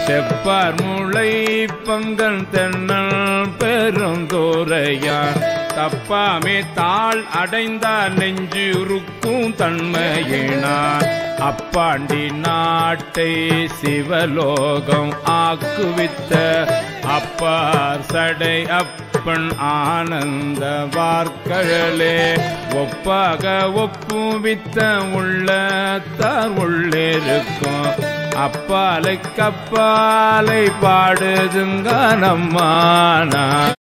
தெப்பார் முளை பங்கன் தென்னல் பெருந்தோரையான் தப்பாமே தாள் அடைந்தார் நெஞ்சுருக்கும் தன்மையினான் அப்பாண்டி நாட்டை சிவலோகம் ஆக்குவித்த அப்பார் சடை அப்பன் ஆனந்த வார்கழலே ஒப்பாக ஒப்புவித்த உள்ளத்தார் உள்ளிருக்கும் அப்பாலை கப்பாலை பாடுதுங்க நம்மானா